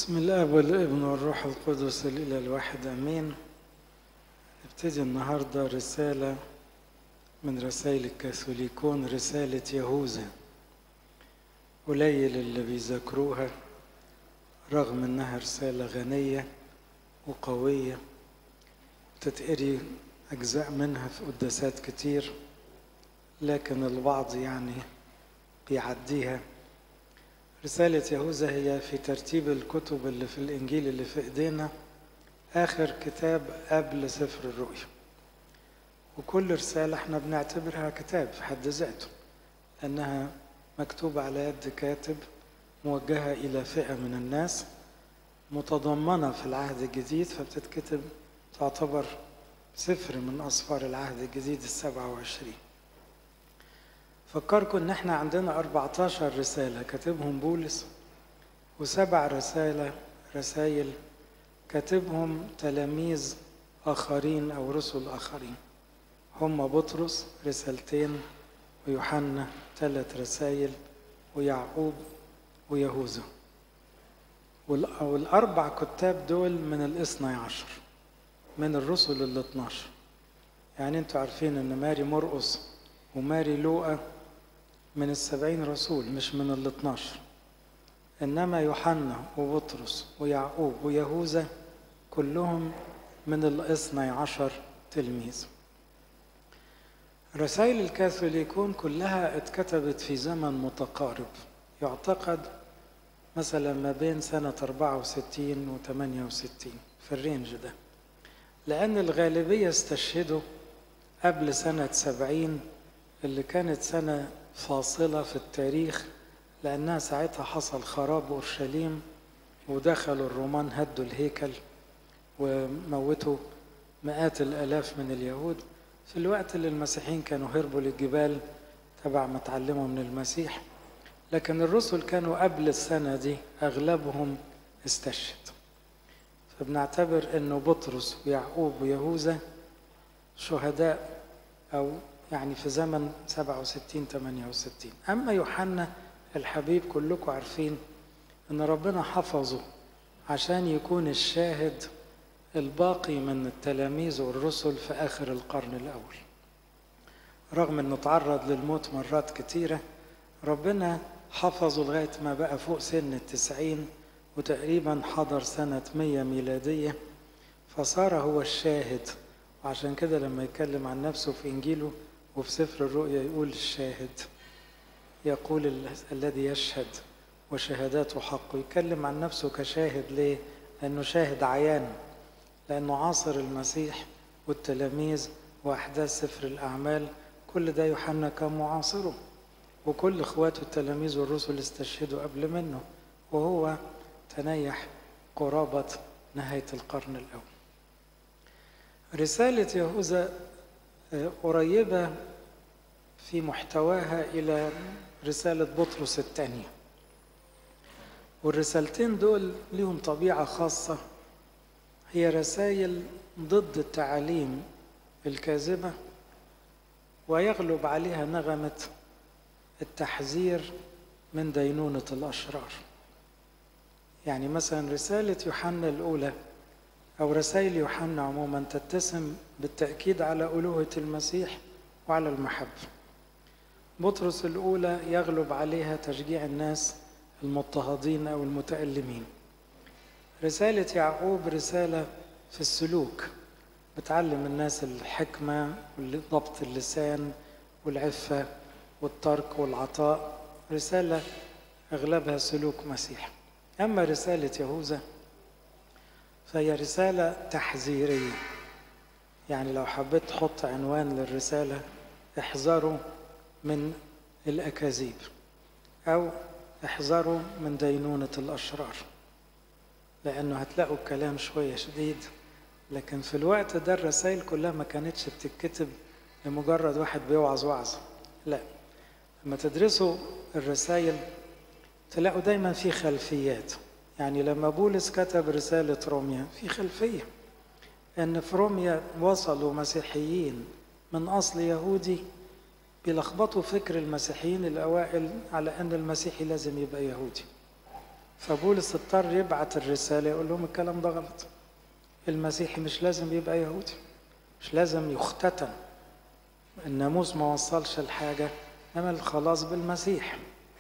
بسم الله والابن والروح القدس الإله الواحد أمين نبتدي النهاردة رسالة من رسائل الكاثوليكون رسالة يهوذا قليل اللي بيذاكروها رغم إنها رسالة غنية وقوية تتقري أجزاء منها في قداسات كتير لكن البعض يعني بيعديها رسالة يهوذا هي في ترتيب الكتب اللي في الإنجيل اللي في إيدينا آخر كتاب قبل سفر الرؤيا وكل رسالة احنا بنعتبرها كتاب في حد ذاته لأنها مكتوبة على يد كاتب موجهة إلى فئة من الناس متضمنة في العهد الجديد فبتتكتب تعتبر سفر من أسفار العهد الجديد السبعة وعشرين فكركم ان احنا عندنا 14 رسالة كاتبهم بولس وسبع رسالة رسائل كاتبهم تلاميذ آخرين أو رسل آخرين هم بطرس رسالتين ويوحنا ثلاث رسائل ويعقوب ويهوذا والأربع كتاب دول من الاثني عشر من الرسل ال 12 يعني انتوا عارفين ان ماري مرقس وماري لوقا من السبعين رسول مش من ال 12 إنما يوحنا وبطرس ويعقوب ويهوذا كلهم من الاثني عشر تلميذ رسائل الكاثوليكون كلها اتكتبت في زمن متقارب يعتقد مثلا ما بين سنة 64 و 68 في الرينج ده لأن الغالبية استشهدوا قبل سنة 70 اللي كانت سنة فاصلة في التاريخ لأنها ساعتها حصل خراب أورشليم ودخلوا الرومان هدوا الهيكل وموتوا مئات الآلاف من اليهود في الوقت اللي المسيحيين كانوا هربوا للجبال تبع ما اتعلموا من المسيح لكن الرسل كانوا قبل السنة دي أغلبهم استشهد فبنعتبر أنه بطرس ويعقوب ويهوذا شهداء أو يعني في زمن 67 68 أما يوحنا الحبيب كلكم عارفين أن ربنا حفظه عشان يكون الشاهد الباقي من التلاميذ والرسل في آخر القرن الأول رغم أنه تعرض للموت مرات كتيرة ربنا حفظه لغاية ما بقى فوق سن التسعين وتقريبا حضر سنة مية ميلادية فصار هو الشاهد وعشان كده لما يتكلم عن نفسه في إنجيله وفي سفر الرؤيا يقول الشاهد يقول ال... الذي يشهد وشهاداته حق يتكلم عن نفسه كشاهد ليه؟ لأنه شاهد عيان لأنه عاصر المسيح والتلاميذ وأحداث سفر الأعمال كل ده يوحنا كان معاصره وكل إخواته التلاميذ والرسل استشهدوا قبل منه وهو تنيح قرابة نهاية القرن الأول رسالة يهوذا قريبة في محتواها إلى رسالة بطرس الثانية والرسالتين دول لهم طبيعة خاصة هي رسائل ضد التعاليم الكاذبة ويغلب عليها نغمة التحذير من دينونة الأشرار يعني مثلا رسالة يوحنا الأولى أو رسائل يوحنا عموما تتسم بالتأكيد على ألوهة المسيح وعلى المحبة بطرس الأولى يغلب عليها تشجيع الناس المضطهدين أو المتألمين رسالة يعقوب رسالة في السلوك بتعلم الناس الحكمة وضبط اللسان والعفة والترك والعطاء رسالة أغلبها سلوك مسيح أما رسالة يهوذا فهي رسالة تحذيرية يعني لو حبيت تحط عنوان للرسالة احذروا من الأكاذيب أو احذروا من دينونة الأشرار لأنه هتلاقوا الكلام شوية شديد لكن في الوقت ده الرسائل كلها ما كانتش بتتكتب لمجرد واحد بيوعظ وعظ لا لما تدرسوا الرسائل تلاقوا دايما في خلفيات يعني لما بولس كتب رسالة روميا في خلفية أن في روميا وصلوا مسيحيين من أصل يهودي بيلخبطوا فكر المسيحيين الأوائل على أن المسيحي لازم يبقى يهودي فبولس اضطر يبعت الرسالة يقول لهم الكلام ده غلط المسيحي مش لازم يبقى يهودي مش لازم يختتن الناموس ما وصلش الحاجة إنما الخلاص بالمسيح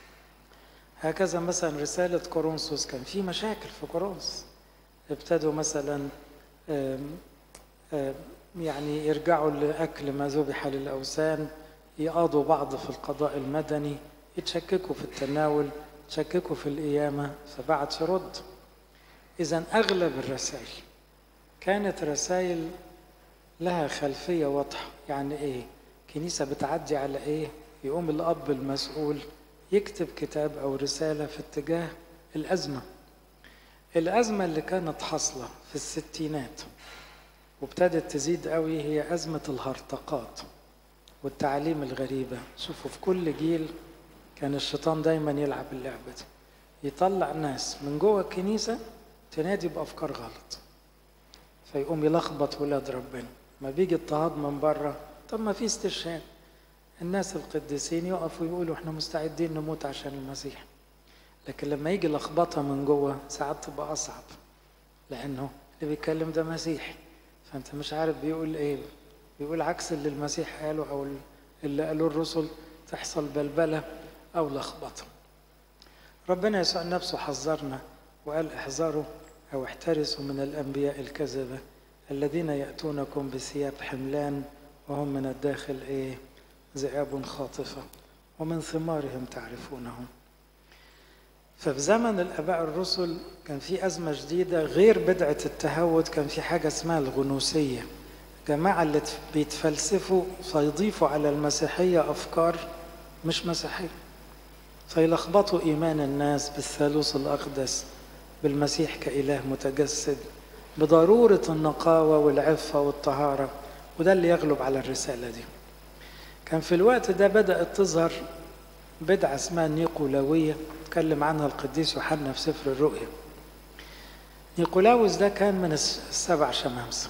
هكذا مثلا رسالة كورنثوس كان في مشاكل في كورنثوس ابتدوا مثلا آم آم يعني يرجعوا لأكل ما ذبح للأوثان يقاضوا بعض في القضاء المدني يتشككوا في التناول يتشككوا في القيامة فبعت يرد إذا أغلب الرسائل كانت رسائل لها خلفية واضحة يعني إيه كنيسة بتعدي على إيه يقوم الأب المسؤول يكتب كتاب أو رسالة في اتجاه الأزمة الأزمة اللي كانت حاصلة في الستينات وابتدت تزيد قوي هي أزمة الهرطقات والتعاليم الغريبة شوفوا في كل جيل كان الشيطان دايما يلعب اللعبة دي يطلع ناس من جوه الكنيسة تنادي بأفكار غلط فيقوم يلخبط ولاد ربنا ما بيجي اضطهاد من بره طب ما في استشهاد الناس القديسين يقفوا يقولوا احنا مستعدين نموت عشان المسيح لكن لما يجي لخبطه من جوه ساعات تبقى اصعب لانه اللي بيتكلم ده مسيحي فانت مش عارف بيقول ايه بيقول عكس اللي المسيح قاله او اللي قالوه الرسل تحصل بلبله او لخبطه ربنا يسوع نفسه حذرنا وقال احذروا او احترسوا من الانبياء الكذبه الذين ياتونكم بثياب حملان وهم من الداخل ايه ذئاب خاطفه ومن ثمارهم تعرفونهم ففي زمن الاباء الرسل كان في ازمه جديده غير بدعه التهود كان في حاجه اسمها الغنوسيه جماعه اللي بيتفلسفوا فيضيفوا على المسيحيه افكار مش مسيحيه فيلخبطوا ايمان الناس بالثالوث الاقدس بالمسيح كاله متجسد بضروره النقاوه والعفه والطهاره وده اللي يغلب على الرساله دي كان في الوقت ده بدات تظهر بدعه اسمها النيقولاويه اتكلم عنها القديس يوحنا في سفر الرؤيا نيقولاوس ده كان من السبع شمامسه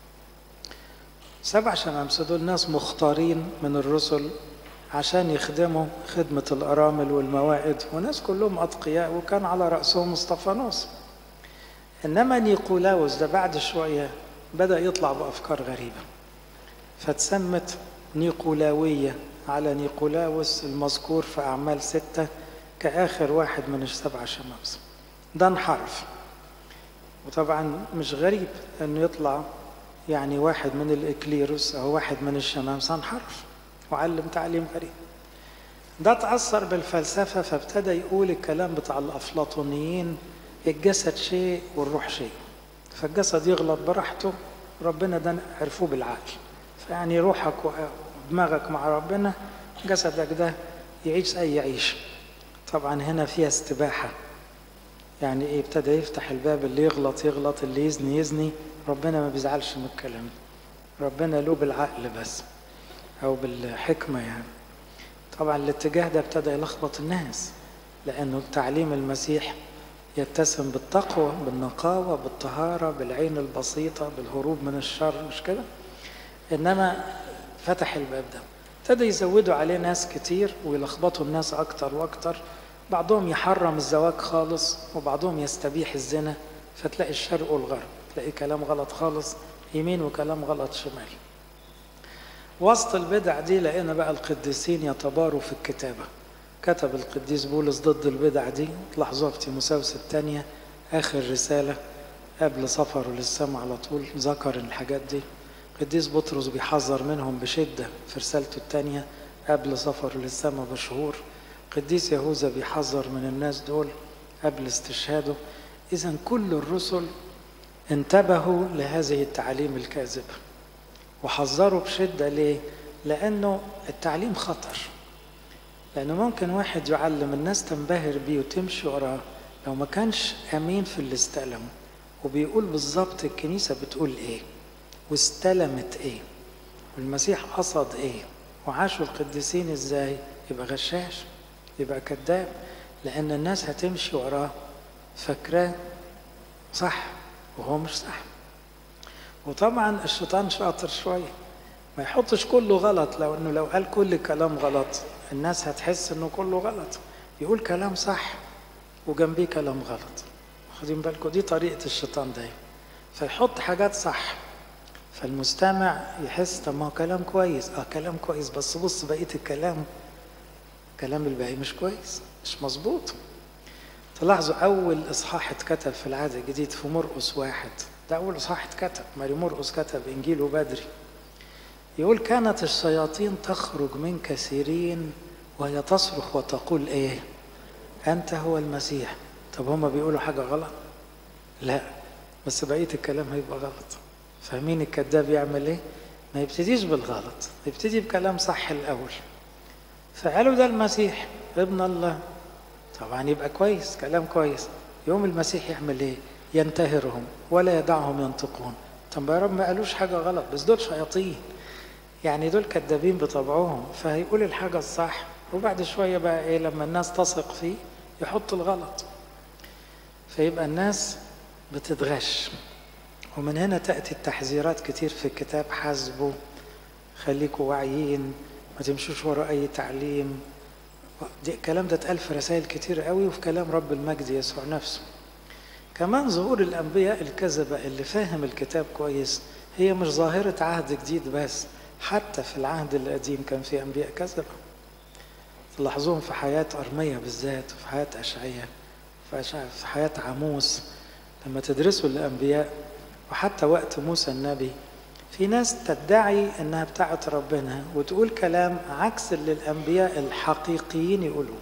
سبع شمامسه دول ناس مختارين من الرسل عشان يخدموا خدمة الأرامل والموائد وناس كلهم أتقياء وكان على رأسهم اسطفانوس إنما نيقولاوس ده بعد شوية بدأ يطلع بأفكار غريبة فتسمت نيقولاوية على نيقولاوس المذكور في أعمال ستة كآخر واحد من السبع شمامسة ده انحرف وطبعا مش غريب انه يطلع يعني واحد من الإكليروس أو واحد من الشمامسة انحرف وعلم تعليم غريب ده تأثر بالفلسفة فابتدى يقول الكلام بتاع الأفلاطونيين الجسد شيء والروح شيء فالجسد يغلط براحته ربنا ده عرفوه بالعقل فيعني روحك ودماغك مع ربنا جسدك ده يعيش أي يعيش طبعا هنا فيها استباحة يعني ايه ابتدى يفتح الباب اللي يغلط يغلط اللي يزني يزني ربنا ما بيزعلش من الكلام ده ربنا له بالعقل بس او بالحكمة يعني طبعا الاتجاه ده ابتدى يلخبط الناس لانه تعليم المسيح يتسم بالتقوى بالنقاوة بالطهارة بالعين البسيطة بالهروب من الشر مش كده انما فتح الباب ده ابتدى يزودوا عليه ناس كتير ويلخبطوا الناس اكتر واكتر بعضهم يحرم الزواج خالص وبعضهم يستبيح الزنا فتلاقي الشرق والغرب تلاقي كلام غلط خالص يمين وكلام غلط شمال وسط البدع دي لقينا بقى القديسين يتباروا في الكتابة كتب القديس بولس ضد البدع دي تلاحظوها في تيموساوس الثانية آخر رسالة قبل سفره للسماء على طول ذكر الحاجات دي القديس بطرس بيحذر منهم بشدة في رسالته الثانية قبل سفره للسماء بشهور قديس يهوذا بيحذر من الناس دول قبل استشهاده إذا كل الرسل انتبهوا لهذه التعاليم الكاذبة وحذروا بشدة ليه؟ لأنه التعليم خطر لأنه ممكن واحد يعلم الناس تنبهر بيه وتمشي وراه لو ما كانش أمين في اللي استلمه وبيقول بالظبط الكنيسة بتقول إيه واستلمت إيه والمسيح قصد إيه وعاشوا القديسين إزاي يبقى غشاش يبقى كذاب لأن الناس هتمشي وراه فاكراه صح وهو مش صح وطبعا الشيطان شاطر شوية ما يحطش كله غلط لو انه لو قال كل كلام غلط الناس هتحس انه كله غلط يقول كلام صح وجنبيه كلام غلط واخدين بالكم دي طريقة الشيطان دايما فيحط حاجات صح فالمستمع يحس طب ما هو كلام كويس اه كلام كويس بس بص بقية الكلام كلام الباقي مش كويس مش مظبوط تلاحظوا أول إصحاح اتكتب في العهد الجديد في مرقس واحد ده أول إصحاح اتكتب ماري مرقس كتب إنجيله بدري يقول كانت الشياطين تخرج من كثيرين وهي تصرخ وتقول إيه أنت هو المسيح طب هما بيقولوا حاجة غلط لا بس بقية الكلام هيبقى غلط فاهمين الكذاب يعمل ايه ما يبتديش بالغلط يبتدي بكلام صح الأول فقالوا ده المسيح ابن الله طبعا يبقى كويس كلام كويس يوم المسيح يعمل ايه ينتهرهم ولا يدعهم ينطقون طب يا رب ما قالوش حاجة غلط بس دول شياطين يعني دول كذابين بطبعهم فهيقول الحاجة الصح وبعد شوية بقى ايه لما الناس تثق فيه يحط الغلط فيبقى الناس بتتغش ومن هنا تأتي التحذيرات كتير في الكتاب حاسبوا خليكوا واعيين ما تمشوش ورا أي تعليم دي الكلام ده اتقال في رسائل كتير قوي وفي كلام رب المجد يسوع نفسه كمان ظهور الأنبياء الكذبة اللي فاهم الكتاب كويس هي مش ظاهرة عهد جديد بس حتى في العهد القديم كان في أنبياء كذبة تلاحظوهم في حياة أرمية بالذات وفي حياة أشعية في حياة عموس لما تدرسوا الأنبياء وحتى وقت موسى النبي في ناس تدعي انها بتاعت ربنا وتقول كلام عكس اللي الانبياء الحقيقيين يقولوا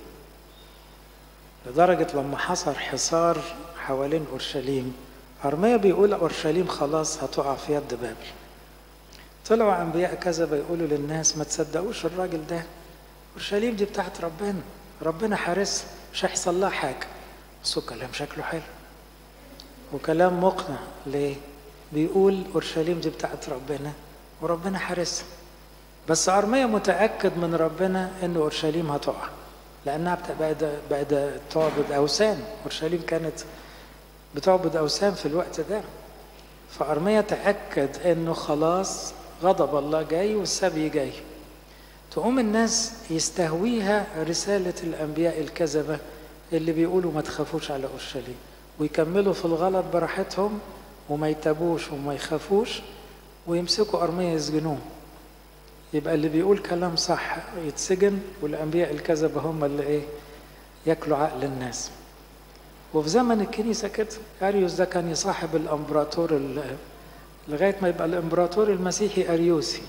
لدرجة لما حصل حصار حوالين اورشليم ارميا بيقول اورشليم خلاص هتقع في يد بابل طلعوا انبياء كذبة يقولوا للناس ما تصدقوش الراجل ده اورشليم دي بتاعت ربنا ربنا حارسها مش هيحصل لها حاجة بس الكلام شكله حلو وكلام مقنع ليه؟ بيقول اورشليم دي بتاعت ربنا وربنا حارسها بس ارميا متاكد من ربنا ان اورشليم هتقع لانها بعد بعد تعبد اوثان اورشليم كانت بتعبد اوثان في الوقت ده فارميا تاكد انه خلاص غضب الله جاي والسبي جاي تقوم الناس يستهويها رساله الانبياء الكذبه اللي بيقولوا ما تخافوش على اورشليم ويكملوا في الغلط براحتهم وما يتابوش وما يخافوش ويمسكوا أرمية يسجنوه يبقى اللي بيقول كلام صح يتسجن والأنبياء الكذبة هم اللي إيه ياكلوا عقل الناس وفي زمن الكنيسة كده أريوس ده كان يصاحب الأمبراطور لغاية ما يبقى الإمبراطور المسيحي أريوسي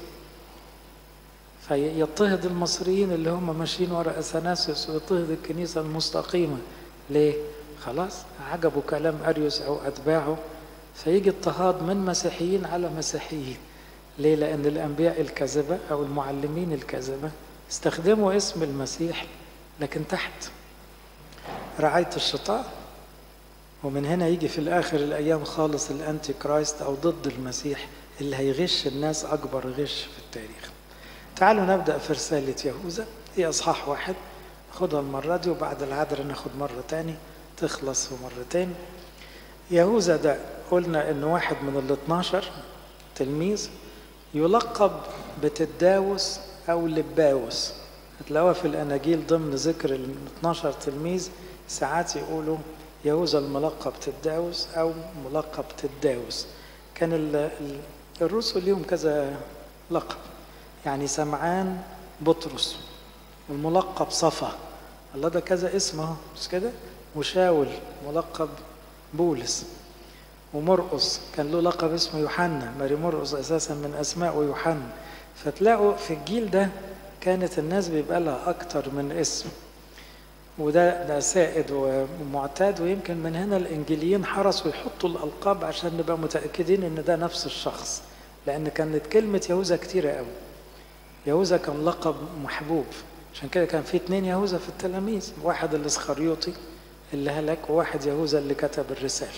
فيضطهد المصريين اللي هم ماشيين ورا أثناسيوس ويضطهد الكنيسة المستقيمة ليه؟ خلاص عجبوا كلام أريوس أو أتباعه فيجي اضطهاد من مسيحيين على مسيحيين ليه؟ لأن الأنبياء الكذبة أو المعلمين الكذبة استخدموا اسم المسيح لكن تحت رعاية الشيطان ومن هنا يجي في الآخر الأيام خالص الأنتي كرايست أو ضد المسيح اللي هيغش الناس أكبر غش في التاريخ تعالوا نبدأ في رسالة يهوذا هي أصحاح واحد ناخدها المرة دي وبعد العذراء ناخد مرة تاني تخلص في مرتين يهوذا ده قلنا انه واحد من ال 12 تلميذ يلقب بتداوس او لباوس هتلاقوها في الاناجيل ضمن ذكر ال 12 تلميذ ساعات يقولوا يهوذا الملقب تداوس او ملقب تداوس كان الرسل ليهم كذا لقب يعني سمعان بطرس والملقب صفا الله ده كذا اسمه مش كده وشاول ملقب بولس ومرقص كان له لقب اسمه يوحنا ماري مرقص اساسا من اسماء يوحنا فتلاقوا في الجيل ده كانت الناس بيبقى لها اكتر من اسم وده ده سائد ومعتاد ويمكن من هنا الانجيليين حرصوا يحطوا الالقاب عشان نبقى متاكدين ان ده نفس الشخص لان كانت كلمه يهوذا كتيره قوي يهوذا كان لقب محبوب عشان كده كان في اتنين يهوذا في التلاميذ واحد الاسخريوطي اللي هلك وواحد يهوذا اللي كتب الرسالة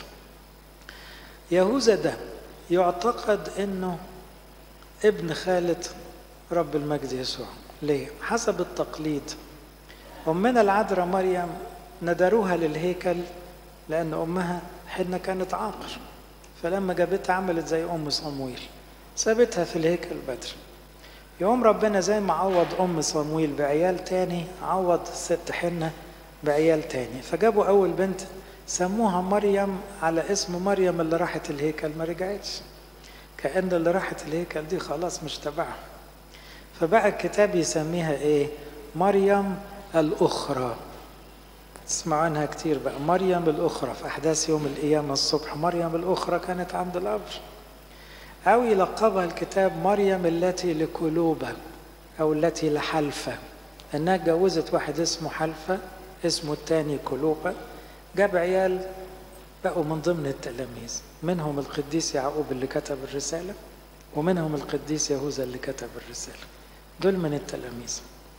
يهوذا ده يعتقد انه ابن خالة رب المجد يسوع ليه؟ حسب التقليد أمنا العذراء مريم ندروها للهيكل لأن أمها حنة كانت عاقر فلما جابتها عملت زي أم صمويل سابتها في الهيكل بدري يوم ربنا زي ما عوض أم صمويل بعيال تاني عوض الست حنة بعيال تاني فجابوا أول بنت سموها مريم على اسم مريم اللي راحت الهيكل ما رجعتش كأن اللي راحت الهيكل دي خلاص مش تبعها فبقى الكتاب يسميها ايه مريم الأخرى تسمعوا عنها كتير بقى مريم الأخرى في أحداث يوم القيامة الصبح مريم الأخرى كانت عند القبر أو يلقبها الكتاب مريم التي لقلوبها أو التي لحلفة إنها اتجوزت واحد اسمه حلفة اسمه التاني قلوبة جاب عيال بقوا من ضمن التلاميذ منهم القديس يعقوب اللي كتب الرسالة ومنهم القديس يهوذا اللي كتب الرسالة دول من التلاميذ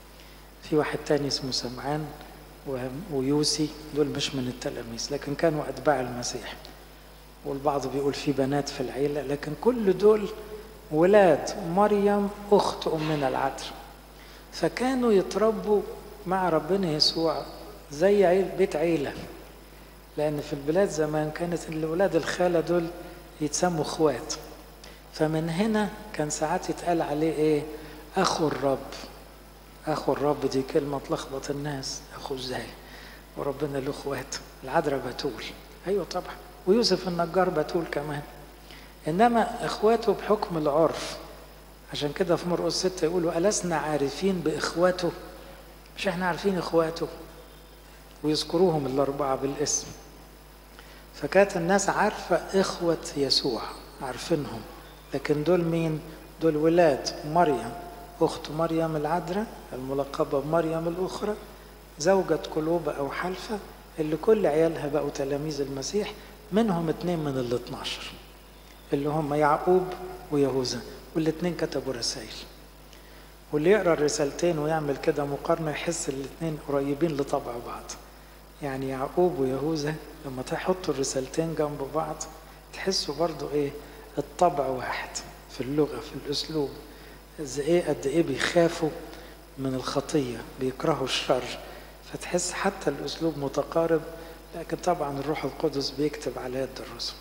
في واحد تاني اسمه سمعان ويوسي دول مش من التلاميذ لكن كانوا أتباع المسيح والبعض بيقول في بنات في العيلة لكن كل دول ولاد مريم أخت أمنا العذراء فكانوا يتربوا مع ربنا يسوع زي عيل بيت عيلة لأن في البلاد زمان كانت الولاد الخالة دول يتسموا اخوات فمن هنا كان ساعات يتقال عليه ايه أخو الرب أخو الرب دي كلمة تلخبط الناس أخو ازاي وربنا له اخوات العذراء بتول أيوة طبعا ويوسف النجار بتول كمان إنما إخواته بحكم العرف عشان كده في مرقس ستة يقولوا ألسنا عارفين بإخواته مش احنا عارفين إخواته ويذكروهم الأربعة بالاسم فكانت الناس عارفة إخوة يسوع عارفينهم لكن دول مين؟ دول ولاد مريم أخت مريم العذراء الملقبة بمريم الأخرى زوجة قلوبة أو حلفة اللي كل عيالها بقوا تلاميذ المسيح منهم اتنين من ال 12 اللي هم يعقوب ويهوذا والاتنين كتبوا رسائل واللي يقرا الرسالتين ويعمل كده مقارنه يحس الاتنين قريبين لطبع بعض يعني يعقوب ويهوذا لما تحطوا الرسالتين جنب بعض تحسوا برضو ايه الطبع واحد في اللغه في الاسلوب زي ايه قد ايه بيخافوا من الخطيه بيكرهوا الشر فتحس حتى الاسلوب متقارب لكن طبعا الروح القدس بيكتب على يد الرسل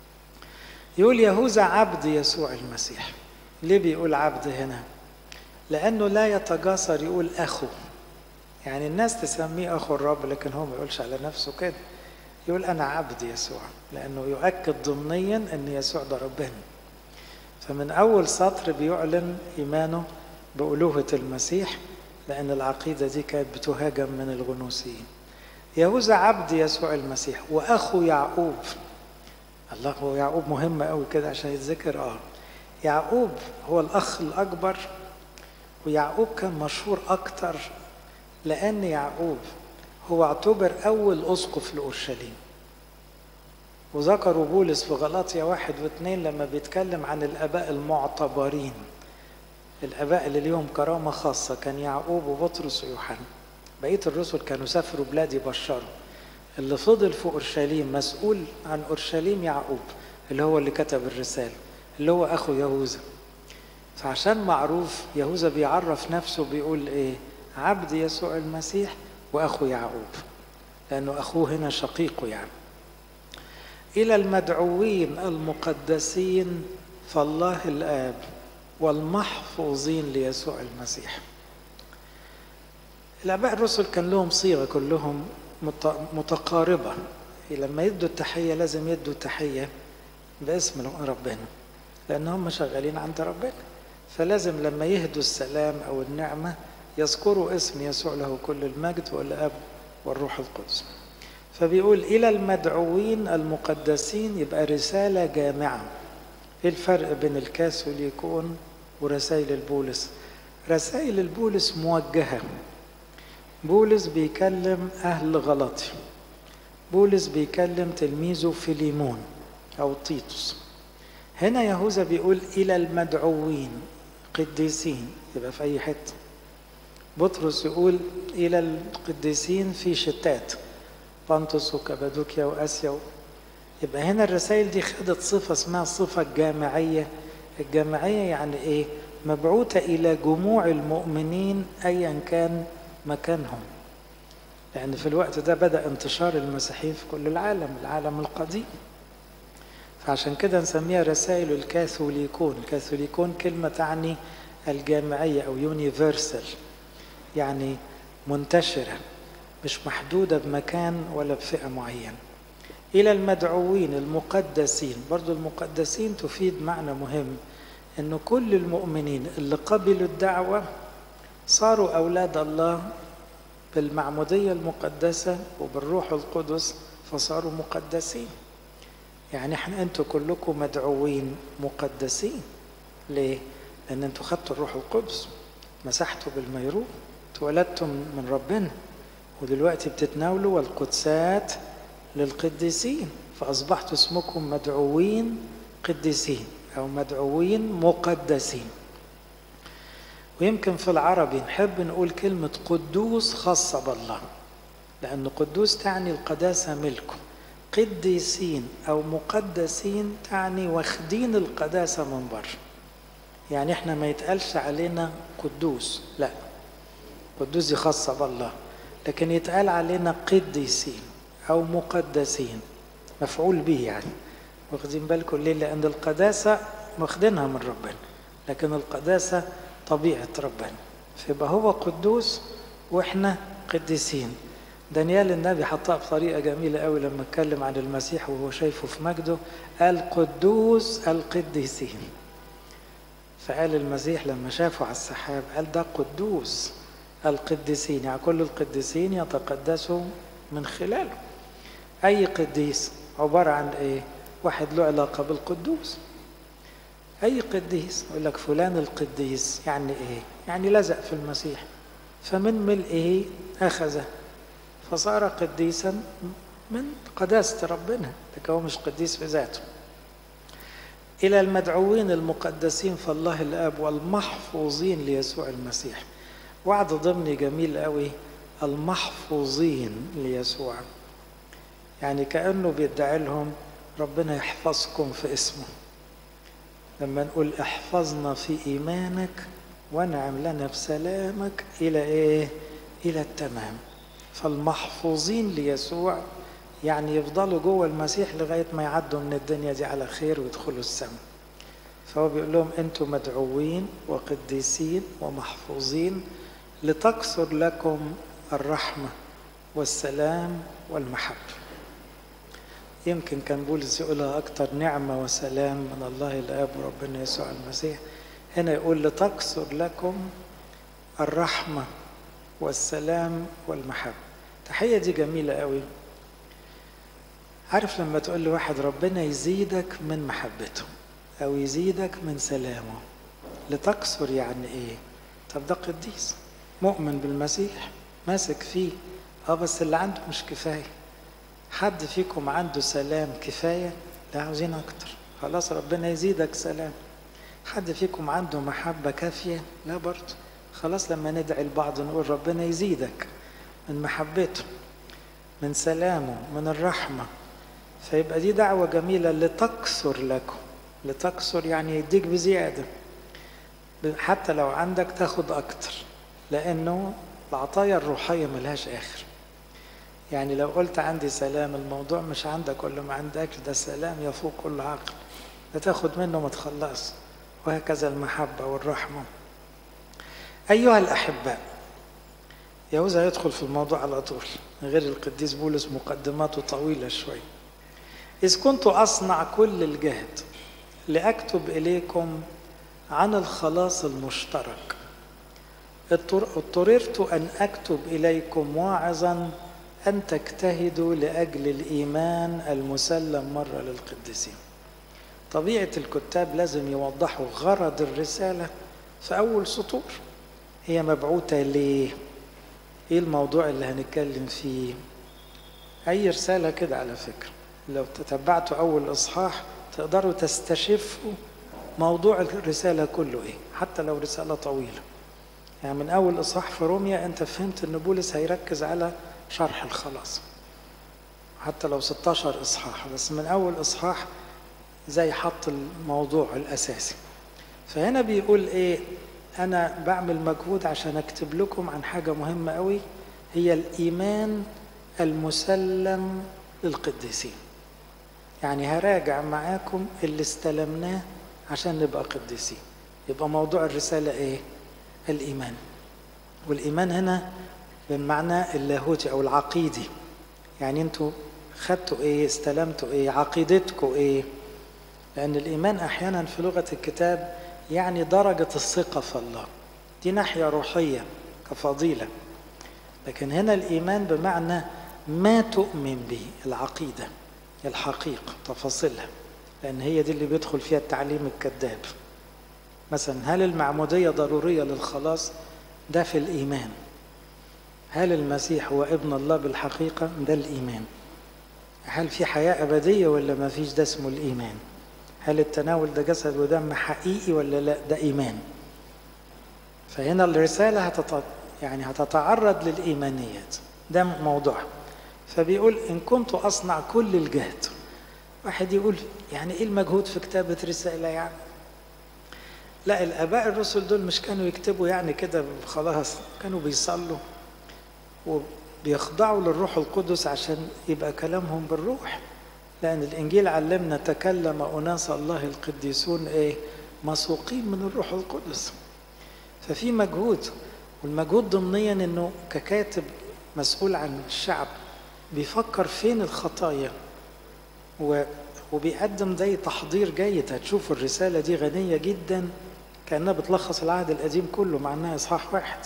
يقول يهوذا عبد يسوع المسيح ليه بيقول عبد هنا لانه لا يتجاسر يقول اخو يعني الناس تسميه اخو الرب لكن هو ما يقولش على نفسه كده يقول انا عبد يسوع لانه يؤكد ضمنيا ان يسوع ده ربنا فمن اول سطر بيعلن ايمانه بالوهه المسيح لان العقيده دي كانت بتهاجم من الغنوسيين يهوذا عبد يسوع المسيح واخو يعقوب الله هو يعقوب مهم قوي كده عشان يتذكر اه يعقوب هو الاخ الاكبر ويعقوب كان مشهور اكتر لان يعقوب هو اعتبر اول اسقف لاورشليم وذكروا بولس في غلاطيا واحد واثنين لما بيتكلم عن الاباء المعتبرين الاباء اللي ليهم كرامه خاصه كان يعقوب وبطرس ويوحنا بقيه الرسل كانوا سافروا بلاد يبشروا اللي فضل في اورشليم مسؤول عن اورشليم يعقوب اللي هو اللي كتب الرساله اللي هو اخو يهوذا فعشان معروف يهوذا بيعرف نفسه بيقول ايه عبد يسوع المسيح واخو يعقوب لانه اخوه هنا شقيقه يعني الى المدعوين المقدسين فالله الاب والمحفوظين ليسوع المسيح الاباء الرسل كان لهم صيغه كلهم متقاربه لما يدوا التحيه لازم يدوا التحيه باسم ربنا لان هم شغالين عند ربنا فلازم لما يهدوا السلام او النعمه يذكروا اسم يسوع له كل المجد والاب والروح القدس فبيقول الى المدعوين المقدسين يبقى رساله جامعه ايه الفرق بين الكاثوليكون ورسائل البولس رسائل البولس موجهه بولس بيكلم اهل غلطي بولس بيكلم تلميذه فيليمون او تيتوس هنا يهوذا بيقول الى المدعوين قديسين يبقى في اي حته بطرس يقول الى القديسين في شتات بانتوس وكابادوكيا واسيا يبقى هنا الرسائل دي خدت صفه اسمها الصفه الجامعيه الجامعيه يعني ايه مبعوثه الى جموع المؤمنين ايا كان مكانهم لان في الوقت ده بدا انتشار المسيحيين في كل العالم العالم القديم فعشان كده نسميها رسائل الكاثوليكون الكاثوليكون كلمة تعني الجامعية أو يونيفرسال يعني منتشرة مش محدودة بمكان ولا بفئة معينة إلى المدعوين المقدسين برضو المقدسين تفيد معنى مهم أن كل المؤمنين اللي قبلوا الدعوة صاروا أولاد الله بالمعمودية المقدسة وبالروح القدس فصاروا مقدسين يعني احنا انتوا كلكم مدعوين مقدسين ليه؟ لأن انتوا خدتوا الروح القدس مسحتوا بالميرون اتولدتم من ربنا ودلوقتي بتتناولوا والقدسات للقديسين فأصبحتوا اسمكم مدعوين قديسين أو مدعوين مقدسين ويمكن في العربي نحب نقول كلمة قدوس خاصة بالله لأن قدوس تعني القداسة ملكه قديسين أو مقدسين تعني واخدين القداسة من بره يعني احنا ما يتقالش علينا قدوس لا قدوس دي خاصة بالله لكن يتقال علينا قديسين أو مقدسين مفعول به يعني واخدين بالكم ليه لأن القداسة واخدينها من ربنا لكن القداسة طبيعة ربنا فيبقى هو قدوس واحنا قديسين دانيال النبي حطها بطريقة جميلة قوي لما اتكلم عن المسيح وهو شايفه في مجده قال قدوس القديسين فقال المسيح لما شافه على السحاب قال ده قدوس القديسين يعني كل القديسين يتقدسوا من خلاله أي قديس عبارة عن إيه؟ واحد له علاقة بالقدوس أي قديس يقول لك فلان القديس يعني إيه؟ يعني لزق في المسيح فمن ملئه أخذه فصار قديسا من قداسة ربنا لكن هو مش قديس في ذاته إلى المدعوين المقدسين فالله الآب والمحفوظين ليسوع المسيح وعد ضمني جميل قوي المحفوظين ليسوع يعني كأنه بيدعي لهم ربنا يحفظكم في اسمه لما نقول احفظنا في إيمانك وانعم لنا بسلامك إلى إيه؟ إلى التمام فالمحفوظين ليسوع يعني يفضلوا جوه المسيح لغاية ما يعدوا من الدنيا دي على خير ويدخلوا السماء فهو بيقول لهم انتم مدعوين وقديسين ومحفوظين لتكثر لكم الرحمة والسلام والمحبة يمكن كان بولس يقولها أكتر نعمة وسلام من الله الآب وربنا يسوع المسيح هنا يقول لتكثر لكم الرحمة والسلام والمحبة التحية دي جميلة قوي عارف لما تقول لواحد ربنا يزيدك من محبته أو يزيدك من سلامه لتكثر يعني إيه طب ده قديس مؤمن بالمسيح ماسك فيه اه بس اللي عنده مش كفاية حد فيكم عنده سلام كفاية لا عاوزين أكتر خلاص ربنا يزيدك سلام حد فيكم عنده محبة كافية لا برضه خلاص لما ندعي البعض نقول ربنا يزيدك من محبته من سلامه من الرحمة فيبقى دي دعوة جميلة لتكثر لكم لتكثر يعني يديك بزيادة حتى لو عندك تاخد أكتر لأنه العطايا الروحية ملهاش آخر يعني لو قلت عندي سلام الموضوع مش عندك ولا ما عندكش ده سلام يفوق كل عقل ده تاخد منه ما تخلص وهكذا المحبة والرحمة أيها الأحباء يهوذا يدخل في الموضوع على طول غير القديس بولس مقدماته طويلة شوي إذ كنت أصنع كل الجهد لأكتب إليكم عن الخلاص المشترك اضطررت أن أكتب إليكم واعظا أن تجتهدوا لأجل الإيمان المسلم مرة للقديسين طبيعة الكتاب لازم يوضحوا غرض الرسالة في أول سطور هي مبعوثة ليه؟ إيه الموضوع اللي هنتكلم فيه؟ أي رسالة كده على فكرة لو تتبعتوا أول إصحاح تقدروا تستشفوا موضوع الرسالة كله إيه حتى لو رسالة طويلة يعني من أول إصحاح في روميا أنت فهمت أن بولس هيركز على شرح الخلاص حتى لو 16 إصحاح بس من أول إصحاح زي حط الموضوع الأساسي فهنا بيقول إيه أنا بعمل مجهود عشان أكتب لكم عن حاجة مهمة قوي هي الإيمان المسلم للقديسين يعني هراجع معاكم اللي استلمناه عشان نبقى قديسين يبقى موضوع الرسالة ايه الإيمان والإيمان هنا بالمعنى اللاهوتي أو العقيدي يعني أنتوا خدتوا إيه استلمتوا إيه عقيدتكم إيه لأن الإيمان أحيانا في لغة الكتاب يعني درجة الثقة في الله دي ناحية روحية كفضيلة لكن هنا الإيمان بمعنى ما تؤمن به العقيدة الحقيقة تفاصيلها لأن هي دي اللي بيدخل فيها التعليم الكذاب مثلا هل المعمودية ضرورية للخلاص ده في الإيمان هل المسيح هو ابن الله بالحقيقة ده الإيمان هل في حياة أبدية ولا ما فيش ده اسمه الإيمان هل التناول ده جسد ودم حقيقي ولا لا ده إيمان فهنا الرسالة هتت... يعني هتتعرض للإيمانيات ده موضوع فبيقول إن كنت أصنع كل الجهد واحد يقول يعني إيه المجهود في كتابة رسالة يعني لا الآباء الرسل دول مش كانوا يكتبوا يعني كده خلاص كانوا بيصلوا وبيخضعوا للروح القدس عشان يبقى كلامهم بالروح لأن الإنجيل علمنا تكلم أناس الله القديسون إيه مسوقين من الروح القدس ففي مجهود والمجهود ضمنيا إنه ككاتب مسؤول عن الشعب بيفكر فين الخطايا و وبيقدم زي تحضير جيد هتشوفوا الرسالة دي غنية جدا كأنها بتلخص العهد القديم كله مع أنها إصحاح واحد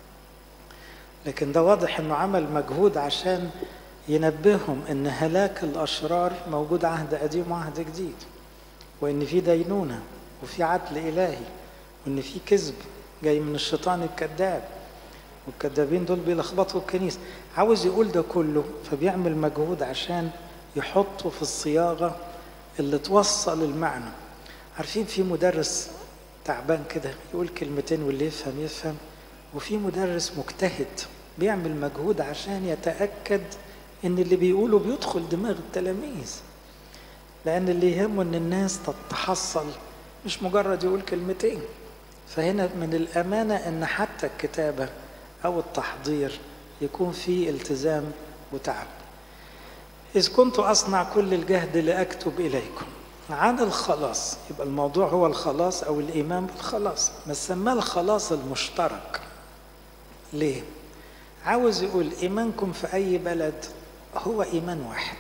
لكن ده واضح أنه عمل مجهود عشان ينبههم أن هلاك الأشرار موجود عهد قديم وعهد جديد وأن في دينونة وفي عدل إلهي وأن في كذب جاي من الشيطان الكذاب والكذابين دول بيلخبطوا الكنيسة عاوز يقول ده كله فبيعمل مجهود عشان يحطه في الصياغة اللي توصل المعنى عارفين في مدرس تعبان كده يقول كلمتين واللي يفهم يفهم وفي مدرس مجتهد بيعمل مجهود عشان يتأكد ان اللي بيقوله بيدخل دماغ التلاميذ لان اللي يهمه ان الناس تتحصل مش مجرد يقول كلمتين فهنا من الامانه ان حتى الكتابه او التحضير يكون فيه التزام وتعب اذ كنت اصنع كل الجهد لاكتب اليكم عن الخلاص يبقى الموضوع هو الخلاص او الايمان بالخلاص ما سماه الخلاص المشترك ليه عاوز يقول ايمانكم في اي بلد هو ايمان واحد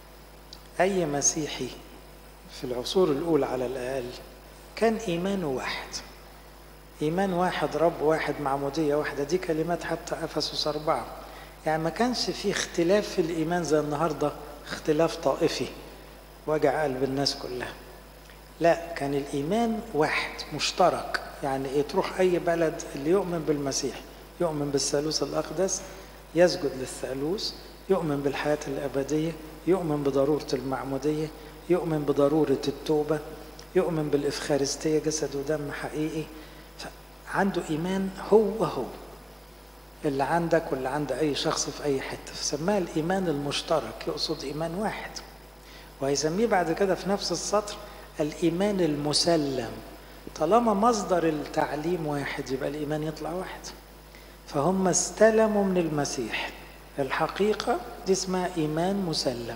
اي مسيحي في العصور الاولى على الاقل كان ايمانه واحد ايمان واحد رب واحد معموديه واحده دي كلمات حتى افسس اربعه يعني ما كانش في اختلاف في الايمان زي النهارده اختلاف طائفي وجع قلب الناس كلها لا كان الايمان واحد مشترك يعني ايه تروح اي بلد اللي يؤمن بالمسيح يؤمن بالثالوث الاقدس يسجد للثالوث يؤمن بالحياه الابديه يؤمن بضروره المعموديه يؤمن بضروره التوبه يؤمن بالافخارستيه جسد ودم حقيقي عنده ايمان هو هو اللي عندك واللي عند اي شخص في اي حته فسماها الايمان المشترك يقصد ايمان واحد وهيسميه بعد كده في نفس السطر الايمان المسلم طالما مصدر التعليم واحد يبقى الايمان يطلع واحد فهم استلموا من المسيح الحقيقه دي اسمها ايمان مسلم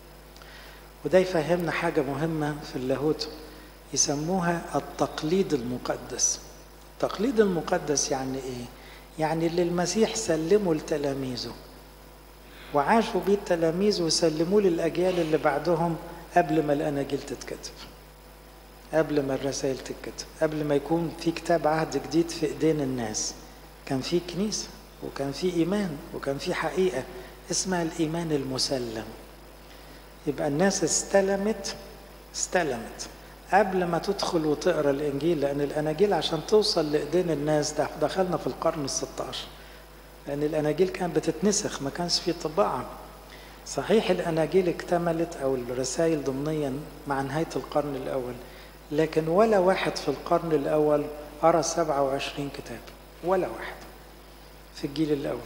وده يفهمنا حاجه مهمه في اللاهوت يسموها التقليد المقدس التقليد المقدس يعني ايه يعني اللي المسيح سلمه لتلاميذه وعاشوا بيه التلاميذ وسلموه للأجيال اللي بعدهم قبل ما الأناجيل تتكتب قبل ما الرسائل تتكتب قبل ما يكون في كتاب عهد جديد في إيدين الناس كان في كنيسة وكان في إيمان وكان في حقيقة اسمها الإيمان المسلم يبقى الناس استلمت استلمت قبل ما تدخل وتقرا الانجيل لان الاناجيل عشان توصل لايدين الناس ده دخلنا في القرن ال16 لان الاناجيل كانت بتتنسخ ما كانش في طباعه صحيح الاناجيل اكتملت او الرسائل ضمنيا مع نهايه القرن الاول لكن ولا واحد في القرن الاول قرا 27 كتاب ولا واحد في الجيل الاول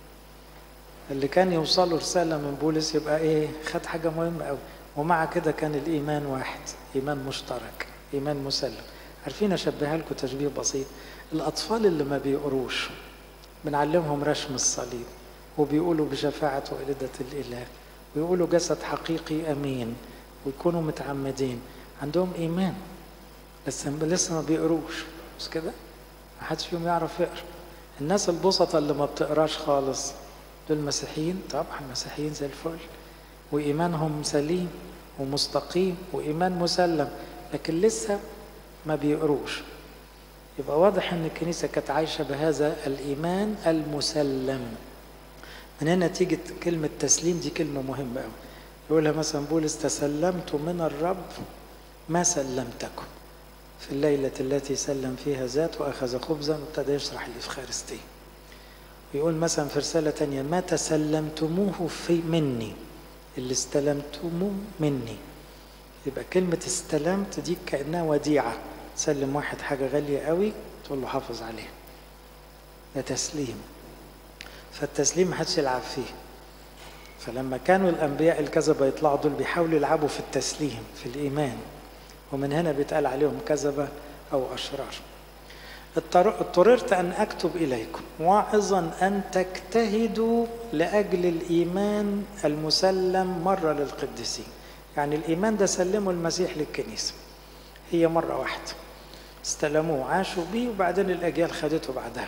اللي كان يوصله رساله من بولس يبقى ايه خد حاجه مهمه قوي ومع كده كان الإيمان واحد إيمان مشترك إيمان مسلم عارفين أشبهها لكم تشبيه بسيط الأطفال اللي ما بيقروش بنعلمهم رسم الصليب وبيقولوا بشفاعة والدة الإله ويقولوا جسد حقيقي أمين ويكونوا متعمدين عندهم إيمان بس لسه ما بيقروش مش كده؟ ما حدش فيهم يعرف يقرا الناس البسطة اللي ما بتقراش خالص دول مسيحيين طبعا مسيحيين زي الفل وإيمانهم سليم ومستقيم وإيمان مسلم لكن لسه ما بيقروش يبقى واضح ان الكنيسة كانت عايشة بهذا الإيمان المسلم من هنا تيجي كلمة تسليم دي كلمة مهمة أوي يقولها مثلا بولس تسلمت من الرب ما سلمتكم في الليلة التي سلم فيها ذات وأخذ خبزا وابتدى يشرح الإفخارستية يقول مثلا في رسالة تانية ما تسلمتموه في مني اللي استلمتموه مني يبقى كلمة استلمت دي كأنها وديعة تسلم واحد حاجة غالية قوي تقول له حافظ عليها ده تسليم فالتسليم محدش يلعب فيه فلما كانوا الأنبياء الكذبة يطلعوا دول بيحاولوا يلعبوا في التسليم في الإيمان ومن هنا بيتقال عليهم كذبة أو أشرار اضطررت أن أكتب إليكم واعظا أن تجتهدوا لأجل الإيمان المسلم مرة للقديسين يعني الإيمان ده سلموا المسيح للكنيسة هي مرة واحدة استلموه عاشوا بيه وبعدين الأجيال خدته بعدها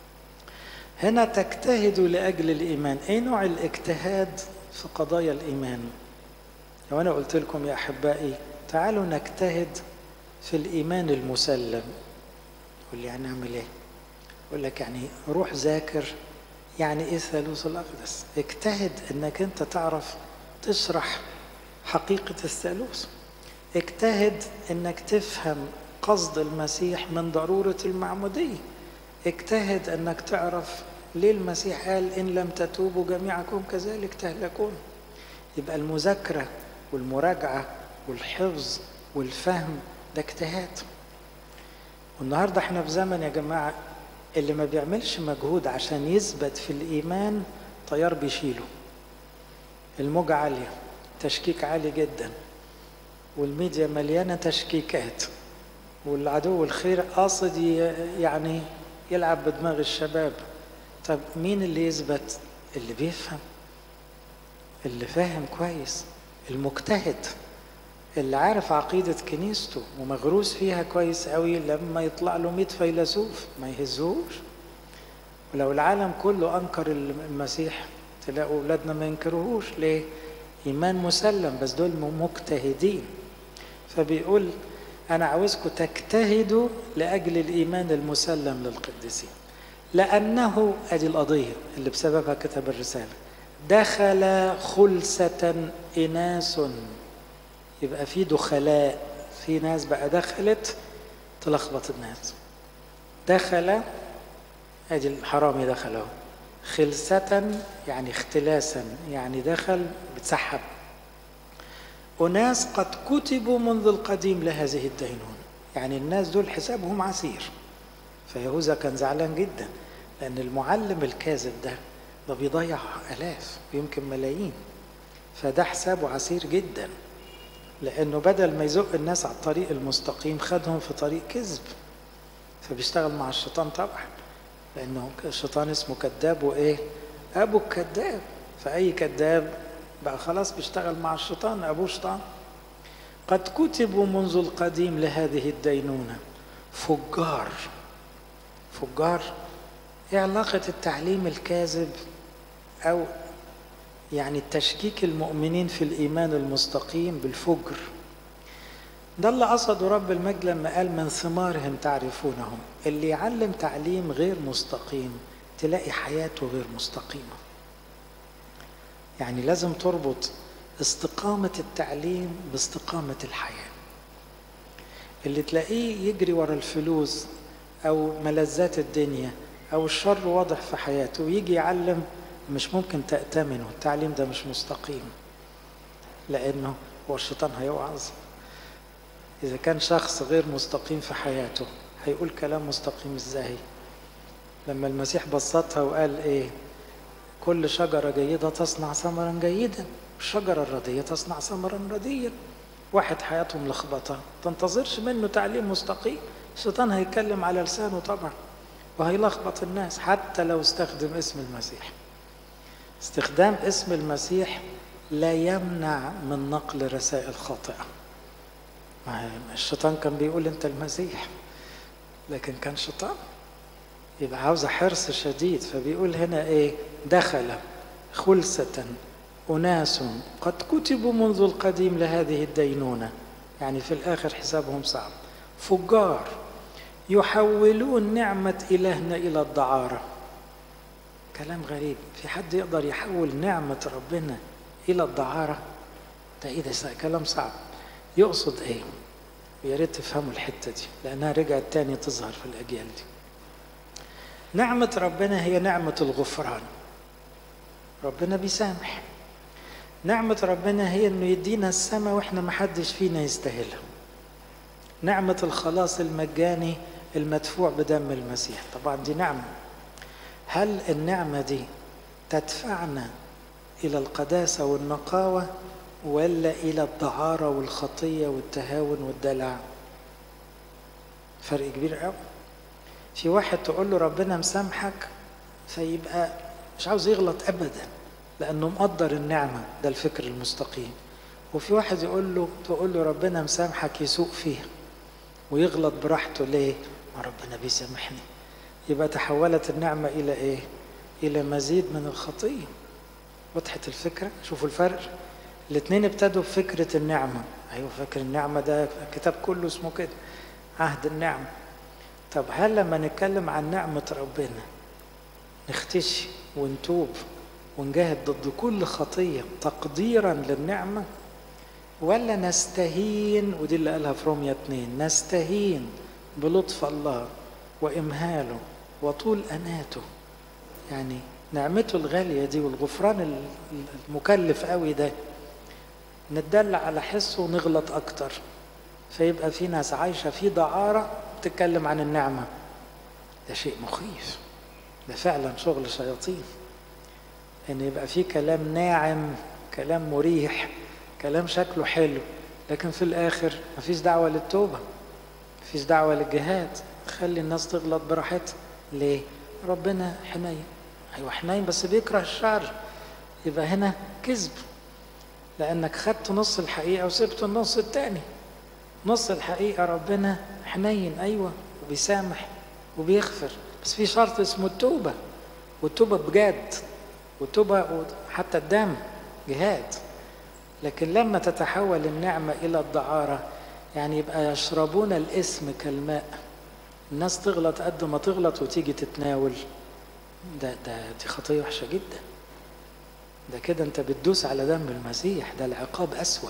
هنا تجتهدوا لأجل الإيمان أي نوع الاجتهاد في قضايا الإيمان لو أنا قلت لكم يا أحبائي تعالوا نجتهد في الإيمان المسلم تقول لي هنعمل إيه؟ أقول لك يعني روح ذاكر يعني إيه الثالوث الأقدس اجتهد إنك أنت تعرف تشرح حقيقة الثالوث اجتهد إنك تفهم قصد المسيح من ضرورة المعمودية اجتهد انك تعرف ليه المسيح قال ان لم تتوبوا جميعكم كذلك تهلكون يبقى المذاكره والمراجعه والحفظ والفهم ده اجتهاد والنهارده احنا في زمن يا جماعه اللي ما بيعملش مجهود عشان يثبت في الايمان طيار بيشيله الموجة عالية تشكيك عالي جدا والميديا مليانة تشكيكات والعدو الخير قاصد يعني يلعب بدماغ الشباب طب مين اللي يثبت اللي بيفهم اللي فاهم كويس المجتهد اللي عارف عقيدة كنيسته ومغروس فيها كويس قوي لما يطلع له 100 فيلسوف ما يهزوش ولو العالم كله أنكر المسيح تلاقوا أولادنا ما ينكروهوش ليه؟ إيمان مسلم بس دول مجتهدين فبيقول أنا عاوزكم تجتهدوا لأجل الإيمان المسلم للقديسين لأنه أدي القضية اللي بسببها كتب الرسالة دخل خلسة إناس يبقى في دخلاء في ناس بقى دخلت تلخبط الناس دخل ادي الحرامي دخل اهو خلسة يعني اختلاسا يعني دخل بتسحب أناس قد كتبوا منذ القديم لهذه الدينونة يعني الناس دول حسابهم عسير فيهوذا كان زعلان جدا لأن المعلم الكاذب ده ده بيضيع آلاف ويمكن ملايين فده حسابه عسير جدا لأنه بدل ما يزق الناس على الطريق المستقيم خدهم في طريق كذب فبيشتغل مع الشيطان طبعا لأنه الشيطان اسمه كذاب وإيه أبو الكذاب فأي كذاب بقى خلاص بيشتغل مع الشيطان أبوه شيطان قد كتبوا منذ القديم لهذه الدينونة فجار فجار ايه علاقة التعليم الكاذب أو يعني تشكيك المؤمنين في الإيمان المستقيم بالفجر ده اللي قصده رب المجد لما قال من ثمارهم تعرفونهم اللي يعلم تعليم غير مستقيم تلاقي حياته غير مستقيمة يعني لازم تربط استقامة التعليم باستقامة الحياة اللي تلاقيه يجري ورا الفلوس أو ملذات الدنيا أو الشر واضح في حياته ويجي يعلم مش ممكن تأتمنه التعليم ده مش مستقيم لأنه هو الشيطان هيوعظ إذا كان شخص غير مستقيم في حياته هيقول كلام مستقيم إزاي لما المسيح بسطها وقال إيه كل شجرة جيدة تصنع ثمرا جيدا الشجرة الردية تصنع ثمرا رديا واحد حياته ملخبطة تنتظرش منه تعليم مستقيم الشيطان هيتكلم على لسانه طبعا وهيلخبط الناس حتى لو استخدم اسم المسيح استخدام اسم المسيح لا يمنع من نقل رسائل خاطئة الشيطان كان بيقول انت المسيح لكن كان شيطان يبقى عاوزة حرص شديد فبيقول هنا ايه دخل خلسة أناس قد كتبوا منذ القديم لهذه الدينونة يعني في الآخر حسابهم صعب فجار يحولون نعمة إلهنا إلى الدعارة كلام غريب في حد يقدر يحول نعمة ربنا إلى الدعارة ده إيه ده كلام صعب يقصد إيه ويا ريت تفهموا الحتة دي لأنها رجعت تاني تظهر في الأجيال دي نعمة ربنا هي نعمة الغفران ربنا بيسامح نعمة ربنا هي انه يدينا السماء واحنا محدش فينا يستاهلها نعمة الخلاص المجاني المدفوع بدم المسيح طبعا دي نعمة هل النعمة دي تدفعنا إلى القداسة والنقاوة ولا إلى الدعارة والخطية والتهاون والدلع فرق كبير قوي في واحد تقول له ربنا مسامحك فيبقى مش عاوز يغلط أبدا لأنه مقدر النعمة ده الفكر المستقيم وفي واحد يقول له تقول له ربنا مسامحك يسوق فيها ويغلط براحته ليه؟ ما ربنا بيسامحني يبقى تحولت النعمة إلى إيه؟ إلى مزيد من الخطية وضحت الفكرة؟ شوفوا الفرق الاثنين ابتدوا بفكرة النعمة أيوة فاكر النعمة ده الكتاب كله اسمه كده عهد النعمة طب هل لما نتكلم عن نعمة ربنا نختشي ونتوب ونجاهد ضد كل خطية تقديرا للنعمة ولا نستهين ودي اللي قالها في روميا 2 نستهين بلطف الله وإمهاله وطول أناته يعني نعمته الغالية دي والغفران المكلف قوي ده نتدلع على حسه ونغلط أكتر فيبقى في ناس عايشة في دعارة بتتكلم عن النعمة ده شيء مخيف ده فعلا شغل شياطين ان يبقى في كلام ناعم كلام مريح كلام شكله حلو لكن في الاخر مفيش دعوه للتوبه مفيش دعوه للجهاد خلي الناس تغلط براحتها ليه ربنا حنين ايوه حنين بس بيكره الشر يبقى هنا كذب لانك خدت نص الحقيقه وسبت النص التاني نص الحقيقه ربنا حنين ايوه وبيسامح وبيغفر بس في شرط اسمه التوبه والتوبه بجد والتوبة حتى الدم جهاد لكن لما تتحول النعمة إلى الدعارة يعني يبقى يشربون الاسم كالماء الناس تغلط قد ما تغلط وتيجي تتناول ده ده دي خطية وحشة جدا ده كده انت بتدوس على دم المسيح ده العقاب أسوأ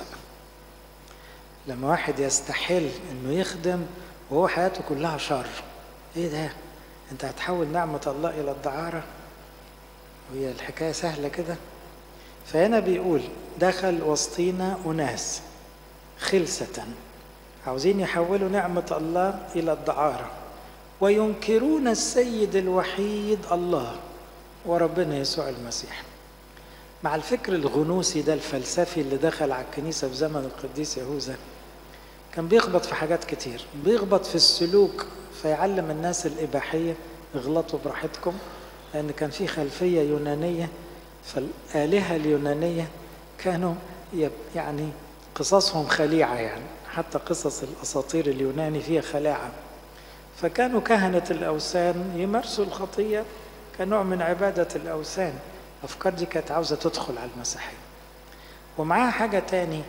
لما واحد يستحل انه يخدم وهو حياته كلها شر ايه ده انت هتحول نعمة الله الى الدعارة وهي الحكاية سهلة كده فهنا بيقول دخل وسطينا أناس خلسة عاوزين يحولوا نعمة الله إلى الدعارة وينكرون السيد الوحيد الله وربنا يسوع المسيح مع الفكر الغنوسي ده الفلسفي اللي دخل على الكنيسة في زمن القديس يهوذا كان بيخبط في حاجات كتير بيخبط في السلوك فيعلم الناس الإباحية اغلطوا براحتكم لأن كان في خلفية يونانية فالآلهة اليونانية كانوا يعني قصصهم خليعة يعني حتى قصص الأساطير اليوناني فيها خلاعة فكانوا كهنة الأوثان يمارسوا الخطية كنوع من عبادة الأوثان الأفكار دي كانت عاوزة تدخل على المسيحية ومعاها حاجة تاني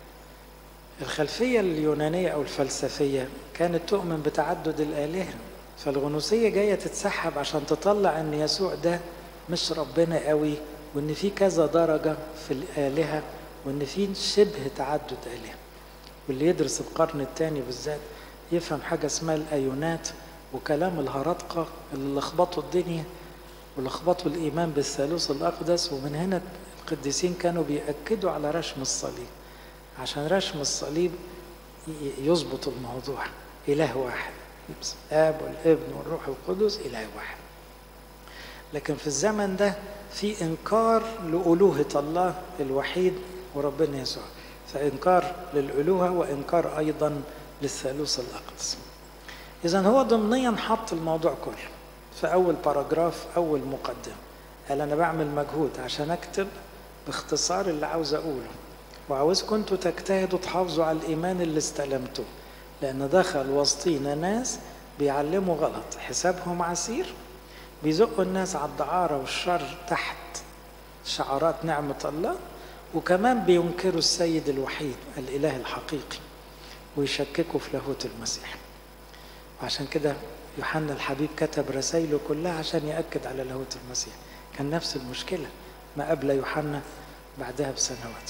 الخلفية اليونانية أو الفلسفية كانت تؤمن بتعدد الآلهة فالغنوصية جاية تتسحب عشان تطلع ان يسوع ده مش ربنا قوي وان في كذا درجة في الآلهة وان في شبه تعدد آلهة واللي يدرس القرن الثاني بالذات يفهم حاجة اسمها الأيونات وكلام الهرطقة اللي لخبطوا الدنيا ولخبطوا الإيمان بالثالوث الأقدس ومن هنا القديسين كانوا بيأكدوا على رشم الصليب عشان رشم الصليب يظبط الموضوع إله واحد الاب والابن والروح القدس اله واحد لكن في الزمن ده في انكار لالوهه الله الوحيد وربنا يسوع فانكار للالوهه وانكار ايضا للثالوث الاقدس اذا هو ضمنيا حط الموضوع كله في اول باراجراف اول مقدمه قال انا بعمل مجهود عشان اكتب باختصار اللي عاوز اقوله وعاوزكم انتوا تجتهدوا تحافظوا على الايمان اللي استلمتوه لأن دخل وسطينا ناس بيعلموا غلط حسابهم عسير بيزقوا الناس على الدعارة والشر تحت شعارات نعمة الله وكمان بينكروا السيد الوحيد الإله الحقيقي ويشككوا في لاهوت المسيح وعشان كده يوحنا الحبيب كتب رسائله كلها عشان يأكد على لاهوت المسيح كان نفس المشكلة ما قبل يوحنا بعدها بسنوات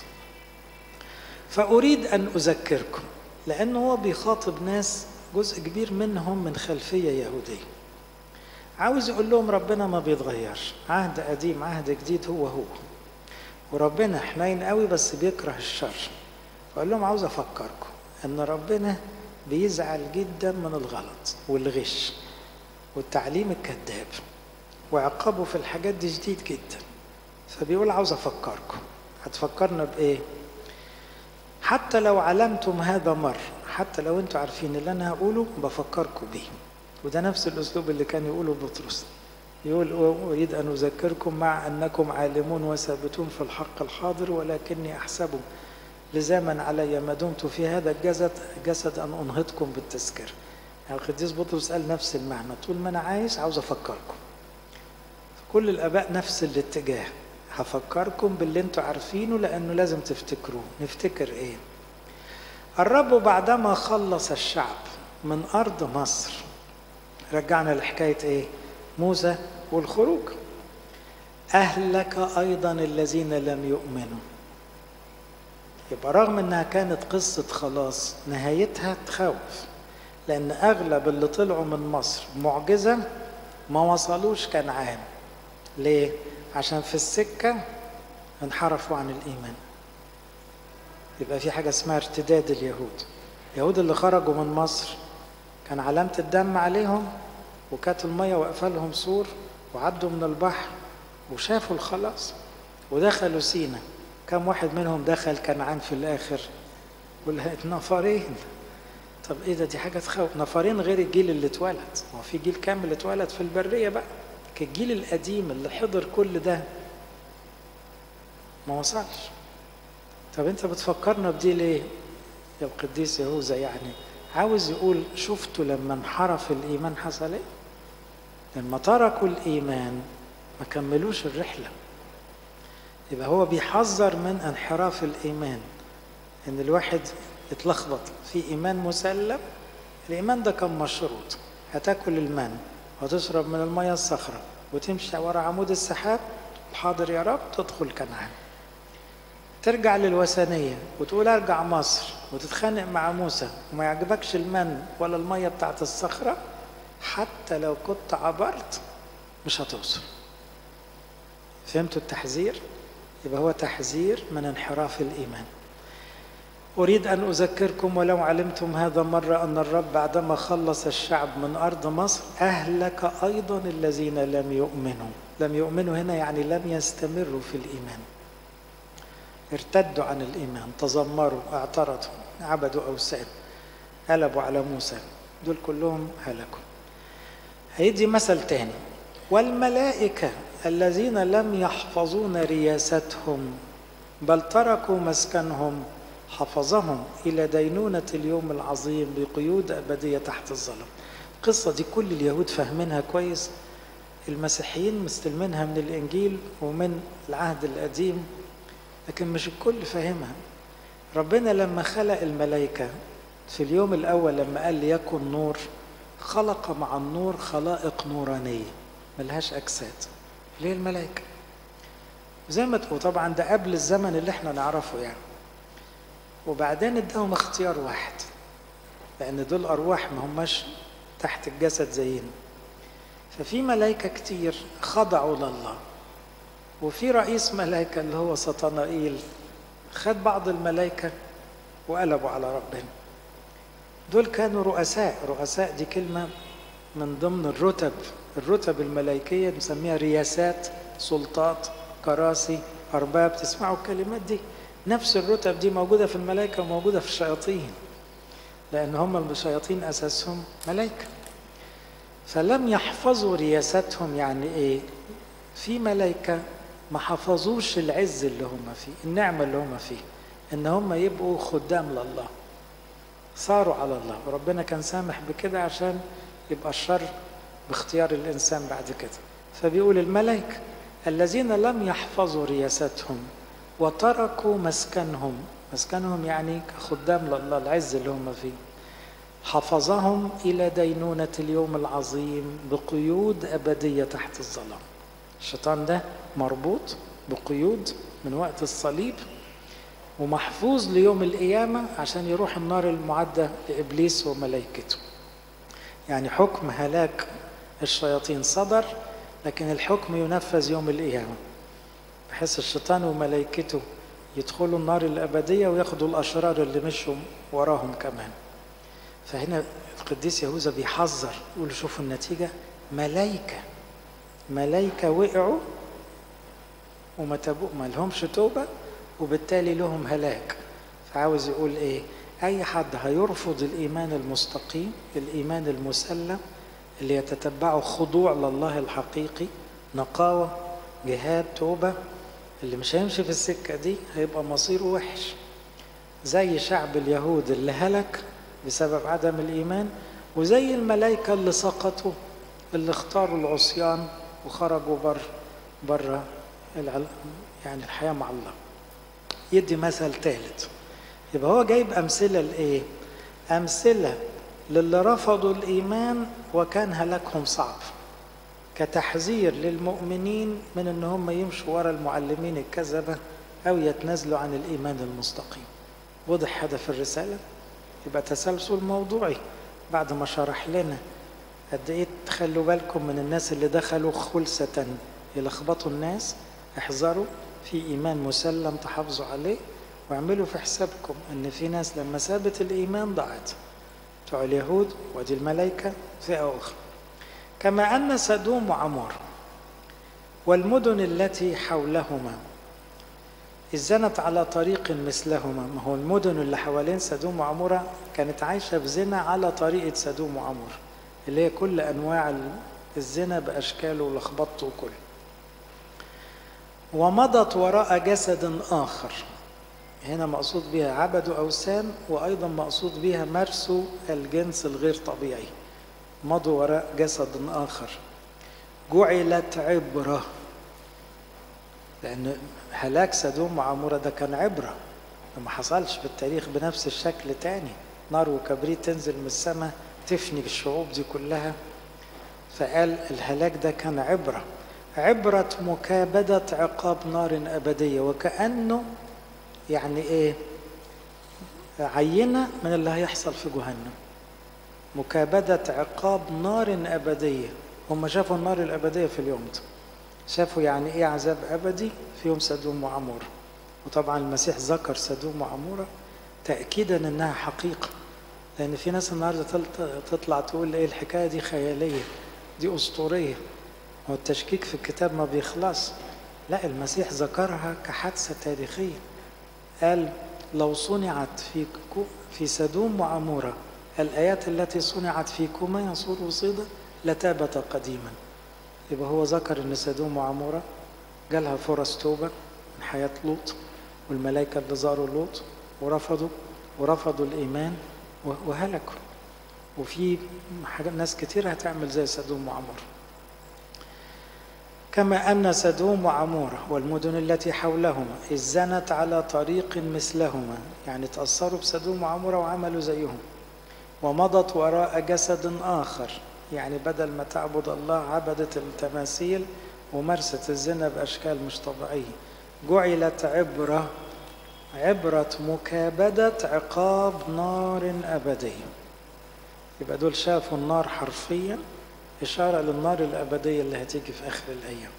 فأريد أن أذكركم لأنه هو بيخاطب ناس جزء كبير منهم من خلفية يهودية عاوز يقول لهم ربنا ما بيتغيرش عهد قديم عهد جديد هو هو وربنا حنين قوي بس بيكره الشر فقال لهم عاوز افكركم ان ربنا بيزعل جدا من الغلط والغش والتعليم الكذاب وعقابه في الحاجات دي شديد جدا فبيقول عاوز افكركم هتفكرنا بايه حتى لو علمتم هذا مر حتى لو انتوا عارفين اللي انا هقوله بفكركم بيه وده نفس الاسلوب اللي كان يقوله بطرس يقول اريد ان اذكركم مع انكم عالمون وثابتون في الحق الحاضر ولكني احسب لزاما علي ما دمت في هذا الجسد جسد ان انهضكم بالتذكره يعني القديس بطرس قال نفس المعنى طول ما انا عايش عاوز افكركم كل الاباء نفس الاتجاه هفكركم باللي انتوا عارفينه لانه لازم تفتكروه نفتكر ايه الرب بعدما خلص الشعب من ارض مصر رجعنا لحكايه ايه موسى والخروج اهلك ايضا الذين لم يؤمنوا يبقى رغم انها كانت قصه خلاص نهايتها تخوف لان اغلب اللي طلعوا من مصر معجزه ما وصلوش كنعان ليه عشان في السكه انحرفوا عن الايمان يبقى في حاجه اسمها ارتداد اليهود اليهود اللي خرجوا من مصر كان علامه الدم عليهم وكانت الميه واقفه لهم سور وعدوا من البحر وشافوا الخلاص ودخلوا سينا كم واحد منهم دخل كنعان في الاخر ولقيت نفرين طب ايه ده دي حاجه تخوف نفرين غير الجيل اللي اتولد هو في جيل كامل اتولد في البريه بقى الجيل القديم اللي حضر كل ده ما وصلش طب انت بتفكرنا بدي ليه يا القديس يهوذا يعني عاوز يقول شفتوا لما انحرف الايمان حصل ايه لما تركوا الايمان ما كملوش الرحله يبقى هو بيحذر من انحراف الايمان ان الواحد يتلخبط في ايمان مسلم الايمان ده كان مشروط هتاكل المن وتشرب من الميه الصخره وتمشي ورا عمود السحاب حاضر يا رب تدخل كنعان ترجع للوثنيه وتقول ارجع مصر وتتخانق مع موسى وما يعجبكش المن ولا الميه بتاعت الصخره حتى لو كنت عبرت مش هتوصل فهمتوا التحذير يبقى هو تحذير من انحراف الايمان أريد أن أذكركم ولو علمتم هذا مرة أن الرب بعدما خلص الشعب من أرض مصر أهلك أيضا الذين لم يؤمنوا لم يؤمنوا هنا يعني لم يستمروا في الإيمان ارتدوا عن الإيمان تذمروا اعترضوا عبدوا أوثان قلبوا على موسى دول كلهم هلكوا هيدي مثل تاني والملائكة الذين لم يحفظون رياستهم بل تركوا مسكنهم حفظهم إلى دينونة اليوم العظيم بقيود أبدية تحت الظلم القصة دي كل اليهود فاهمينها كويس المسيحيين مستلمينها من الإنجيل ومن العهد القديم لكن مش الكل فاهمها ربنا لما خلق الملائكة في اليوم الأول لما قال ليكن نور خلق مع النور خلائق نورانية ملهاش أجساد ليه الملائكة زي ما وطبعا ده قبل الزمن اللي احنا نعرفه يعني وبعدين اداهم اختيار واحد لان دول ارواح ما هماش تحت الجسد زينا ففي ملائكة كتير خضعوا لله وفي رئيس ملائكة اللي هو سطنائيل خد بعض الملائكة وقلبوا على ربنا دول كانوا رؤساء رؤساء دي كلمة من ضمن الرتب الرتب الملائكية نسميها رياسات سلطات كراسي أرباب تسمعوا الكلمات دي نفس الرتب دي موجودة في الملائكة وموجودة في الشياطين لأن هم الشياطين أساسهم ملائكة فلم يحفظوا رياستهم يعني إيه في ملائكة ما حفظوش العز اللي هم فيه النعمة اللي هم فيه إن هم يبقوا خدام لله صاروا على الله وربنا كان سامح بكده عشان يبقى الشر باختيار الإنسان بعد كده فبيقول الملائكة الذين لم يحفظوا رياستهم وتركوا مسكنهم مسكنهم يعني كخدام لله العز اللي هم فيه حفظهم إلى دينونة اليوم العظيم بقيود أبدية تحت الظلام الشيطان ده مربوط بقيود من وقت الصليب ومحفوظ ليوم القيامة عشان يروح النار المعدة لإبليس وملائكته يعني حكم هلاك الشياطين صدر لكن الحكم ينفذ يوم القيامة بحيث الشيطان وملائكته يدخلوا النار الأبدية وياخدوا الأشرار اللي مشوا وراهم كمان فهنا القديس يهوذا بيحذر يقول شوفوا النتيجة ملايكة ملايكة وقعوا وما تبوا ما لهمش توبة وبالتالي لهم هلاك فعاوز يقول ايه اي حد هيرفض الايمان المستقيم الايمان المسلم اللي يتتبعه خضوع لله الحقيقي نقاوة جهاد توبة اللي مش هيمشي في السكة دي هيبقى مصيره وحش زي شعب اليهود اللي هلك بسبب عدم الإيمان وزي الملائكة اللي سقطوا اللي اختاروا العصيان وخرجوا بر بره يعني الحياة مع الله يدي مثل ثالث يبقى هو جايب أمثلة لإيه؟ أمثلة للي رفضوا الإيمان وكان هلاكهم صعب كتحذير للمؤمنين من ان هم يمشوا ورا المعلمين الكذبه او يتنازلوا عن الايمان المستقيم وضح هدف الرساله يبقى تسلسل موضوعي بعد ما شرح لنا قد ايه تخلوا بالكم من الناس اللي دخلوا خلسة يلخبطوا الناس احذروا في ايمان مسلم تحافظوا عليه واعملوا في حسابكم ان في ناس لما سابت الايمان ضاعت بتوع اليهود ودي الملائكه فئه اخرى كما أن سدوم وعمور والمدن التي حولهما إذ زنت على طريق مثلهما ما هو المدن اللي حوالين سدوم وعمورة كانت عايشة بزنا على طريقة سدوم وعمور اللي هي كل أنواع الزنا بأشكاله ولخبطته وكل ومضت وراء جسد آخر هنا مقصود بها عبدوا أوثان وأيضا مقصود بها مارسوا الجنس الغير طبيعي مضوا وراء جسد آخر جعلت عبرة لأن هلاك سدوم وعمورة ده كان عبرة ما حصلش في التاريخ بنفس الشكل تاني نار وكبريت تنزل من السماء تفني الشعوب دي كلها فقال الهلاك ده كان عبرة عبرة مكابدة عقاب نار أبدية وكأنه يعني إيه عينة من اللي هيحصل في جهنم مكابدة عقاب نار أبدية هم شافوا النار الأبدية في اليوم ده شافوا يعني إيه عذاب أبدي في يوم سدوم وعمورة وطبعا المسيح ذكر سدوم وعمورة تأكيدا إنها حقيقة لأن في ناس النهاردة تطلع تقول إيه الحكاية دي خيالية دي أسطورية هو التشكيك في الكتاب ما بيخلص لا المسيح ذكرها كحادثة تاريخية قال لو صنعت في في سدوم وعموره الآيات التي صنعت فيكما ينصر وصيدا لتابت قديما يبقى هو ذكر أن سدوم وعمورة جالها فرص توبة من حياة لوط والملائكة اللي زاروا لوط ورفضوا ورفضوا الإيمان وهلكوا وفي ناس كتير هتعمل زي سدوم وعمورة كما أن سدوم وعمورة والمدن التي حولهما إذ زنت على طريق مثلهما يعني تأثروا بسدوم وعمورة وعملوا زيهم ومضت وراء جسد آخر يعني بدل ما تعبد الله عبدت التماثيل ومارست الزنا بأشكال مش طبيعية جعلت عبرة عبرة مكابدة عقاب نار أبدية يبقى دول شافوا النار حرفيا إشارة للنار الأبدية اللي هتيجي في آخر الأيام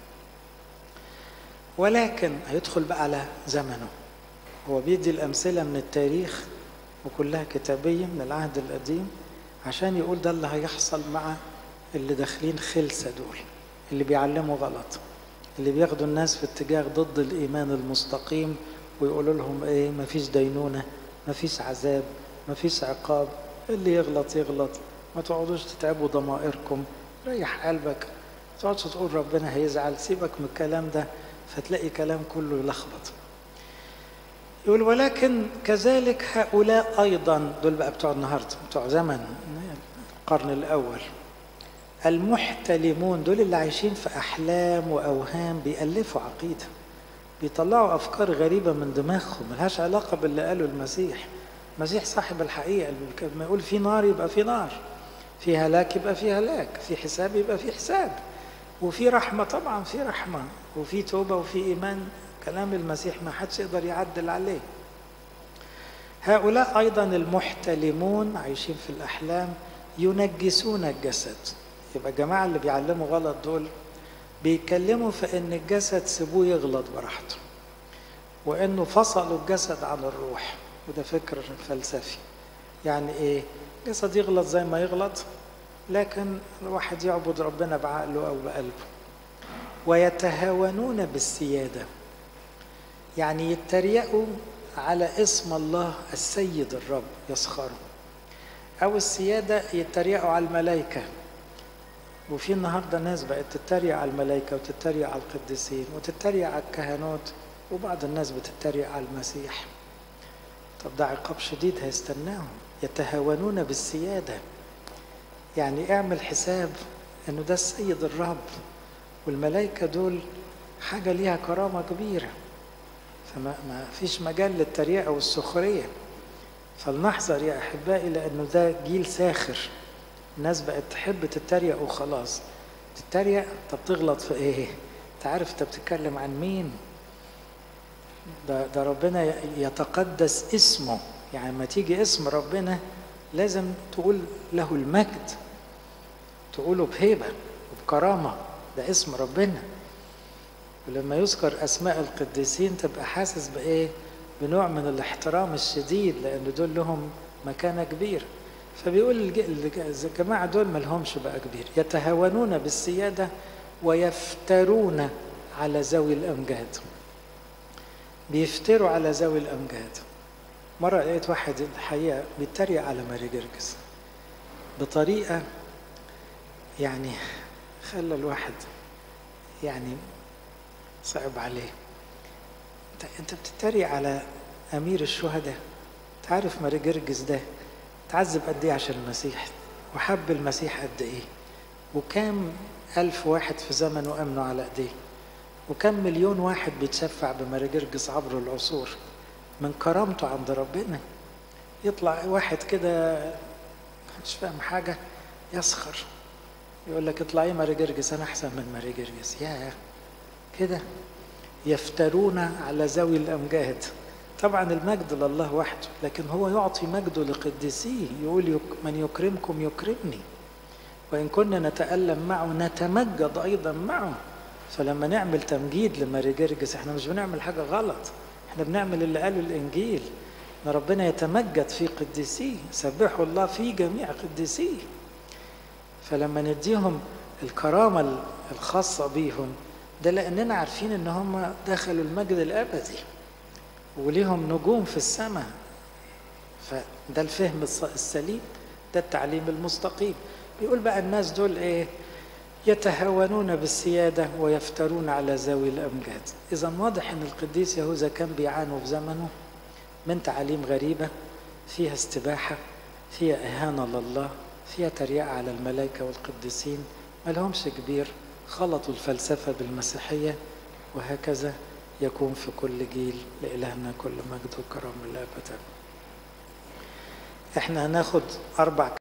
ولكن هيدخل بقى على زمنه هو بيدي الأمثلة من التاريخ وكلها كتابية من العهد القديم عشان يقول ده اللي هيحصل مع اللي داخلين خلسة دول اللي بيعلموا غلط اللي بياخدوا الناس في اتجاه ضد الإيمان المستقيم ويقولوا لهم إيه مفيش دينونة مفيش عذاب مفيش عقاب اللي يغلط يغلط ما تقعدوش تتعبوا ضمائركم ريح قلبك ما تقعدش تقول ربنا هيزعل سيبك من الكلام ده فتلاقي كلام كله يلخبط يقول ولكن كذلك هؤلاء أيضا دول بقى بتوع النهاردة بتوع زمن القرن الأول المحتلمون دول اللي عايشين في أحلام وأوهام بيألفوا عقيدة بيطلعوا أفكار غريبة من دماغهم ملهاش علاقة باللي قاله المسيح المسيح صاحب الحقيقة لما يقول في نار يبقى في نار في هلاك يبقى في هلاك في حساب يبقى في حساب وفي رحمة طبعا في رحمة وفي توبة وفي إيمان كلام المسيح ما حدش يقدر يعدل عليه هؤلاء أيضا المحتلمون عايشين في الأحلام ينجسون الجسد يبقى الجماعة اللي بيعلموا غلط دول بيتكلموا في ان الجسد سيبوه يغلط براحته وانه فصلوا الجسد عن الروح وده فكر فلسفي يعني ايه الجسد يغلط زي ما يغلط لكن الواحد يعبد ربنا بعقله او بقلبه ويتهاونون بالسيادة يعني يتريقوا على اسم الله السيد الرب يسخروا أو السيادة يتريقوا على الملائكة وفي النهارده ناس بقت تتريق على الملائكه وتتريق على القديسين وتتريق على الكهنوت وبعض الناس بتتريق على المسيح طب ده عقاب شديد هيستناهم يتهاونون بالسياده يعني اعمل حساب انه ده السيد الرب والملائكه دول حاجه ليها كرامه كبيره فما ما فيش مجال للتريقه والسخريه فلنحذر يا احبائي لانه ده جيل ساخر الناس بقت تحب تتريق وخلاص تتريق طب تغلط في ايه انت عارف انت بتتكلم عن مين ده, ده ربنا يتقدس اسمه يعني لما تيجي اسم ربنا لازم تقول له المجد تقوله بهيبة وبكرامة ده اسم ربنا ولما يذكر أسماء القديسين تبقى حاسس بإيه بنوع من الاحترام الشديد لأن دول لهم مكانة كبيرة فبيقول الجماعة دول ما لهمش بقى كبير يتهاونون بالسيادة ويفترون على ذوي الأمجاد بيفتروا على ذوي الأمجاد مرة لقيت واحد الحقيقة بيتريق على ماري جرجس بطريقة يعني خلى الواحد يعني صعب عليه انت انت بتتريق على امير الشهداء تعرف ماري جرجس ده تعذب قد ايه عشان المسيح وحب المسيح قد ايه وكام ألف واحد في زمنه أمنوا على إيديه وكم مليون واحد بيتشفع بماري جرجس عبر العصور من كرامته عند ربنا يطلع واحد كده مش فاهم حاجة يسخر يقول لك اطلعي ماري جرجس أنا أحسن من ماري جرجس يا كده يفترون على ذوي الأمجاد طبعا المجد لله وحده لكن هو يعطي مجده لقديسيه يقول يك من يكرمكم يكرمني وإن كنا نتألم معه نتمجد أيضا معه فلما نعمل تمجيد لماري جرجس احنا مش بنعمل حاجة غلط احنا بنعمل اللي قاله الإنجيل ان ربنا يتمجد في قديسيه سبحوا الله في جميع قديسيه فلما نديهم الكرامة الخاصة بيهم ده لأننا عارفين إن هم دخلوا المجد الأبدي وليهم نجوم في السماء فده الفهم السليم ده التعليم المستقيم بيقول بقى الناس دول ايه يتهاونون بالسيادة ويفترون على ذوي الأمجاد إذا واضح أن القديس يهوذا كان بيعانوا في زمنه من تعاليم غريبة فيها استباحة فيها إهانة لله فيها تريقة على الملائكة والقديسين ما لهمش كبير خلطوا الفلسفة بالمسيحية وهكذا يكون في كل جيل لإلهنا كل مجد وكرم الأبد احنا هناخد أربع